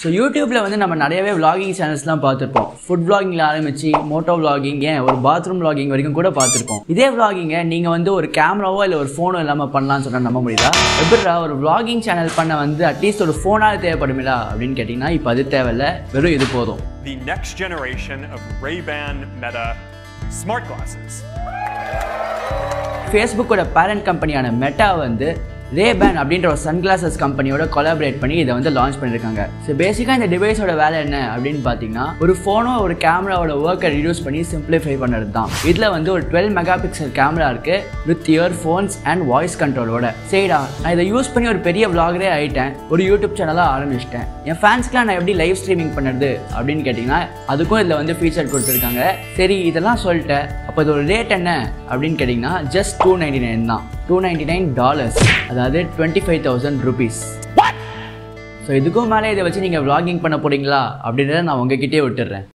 So யூடியூப்பில் வந்து நம்ம நிறையவே vlogging சேனல்ஸ்லாம் பார்த்துருப்போம் ஃபுட் vloggingல ஆரம்பிச்சு மோட்டோ vlogging ஏன் ஒரு பாத்ரூம் vlogging வரைக்கும் கூட பார்த்துருப்போம் இதே vlogging-அ நீங்கள் வந்து ஒரு கேமராவோ இல்லை ஒரு ஃபோனோ இல்லாமல் பண்ணலாம்னு சொன்னால் நம்ப முடியுதா எப்படிடா ஒரு vlogging சேனல் பண்ண வந்து அட்லீஸ்ட் ஒரு ஃபோனாவது தேவைப்படுமில்லா அப்படின்னு கேட்டிங்கன்னா இப்போ அது தேவையில்ல வெறும் இது போதும் the next generation of Ray-Ban Meta smart glasses. ஃபேஸ்புக்கோட பேரண்ட் கம்பெனியான மெட்டா வந்து ரேபேன் அப்படின்ற ஒரு சன்கிளாசஸ் கம்பெனியோட கொலாபரேட் பண்ணி இதை வந்து லான்ச் பண்ணியிருக்காங்க ஸோ பேசிக்காக இந்த டிவைஸோட வேலை என்ன அப்படின்னு பார்த்தீங்கன்னா ஒரு ஃபோனோ ஒரு கேமராவோட ஒர்க்கை ரிடியூஸ் பண்ணி சிம்பிளிஃபை பண்ணுறது தான் இதில் வந்து ஒரு டுவெல் மெகா பிக்சல் கேமரா இருக்கு with earphones and voice கண்ட்ரோலோட சரிடா நான் இதை யூஸ் பண்ணி ஒரு பெரிய vlogger-ஏ ஆயிட்டேன் ஒரு யூடியூப் சேனலாக ஆரம்பிச்சிட்டேன் என் ஃபேன்ஸ்க்குலாம் நான் எப்படி லைவ் ஸ்ட்ரீமிங் பண்ணுறது அப்படின்னு கேட்டிங்கன்னா அதுக்கும் இதில் வந்து ஃபீச்சர் கொடுத்துருக்காங்க சரி இதெல்லாம் சொல்லிட்டேன் அப்போ இதோட ரேட் என்ன அப்படின்னு கேட்டிங்கன்னா ஜஸ்ட் டூ நைன்டி நைன் தான் டூ நைன்டி நைன் டாலர்ஸ் அதாவது twenty five thousand rupees so இதுக்கும் மேலே இதை வச்சு நீங்கள் vlogging பண்ண போறீங்களா அப்படின்றத நான் உங்ககிட்டயே விட்டுடுறேன்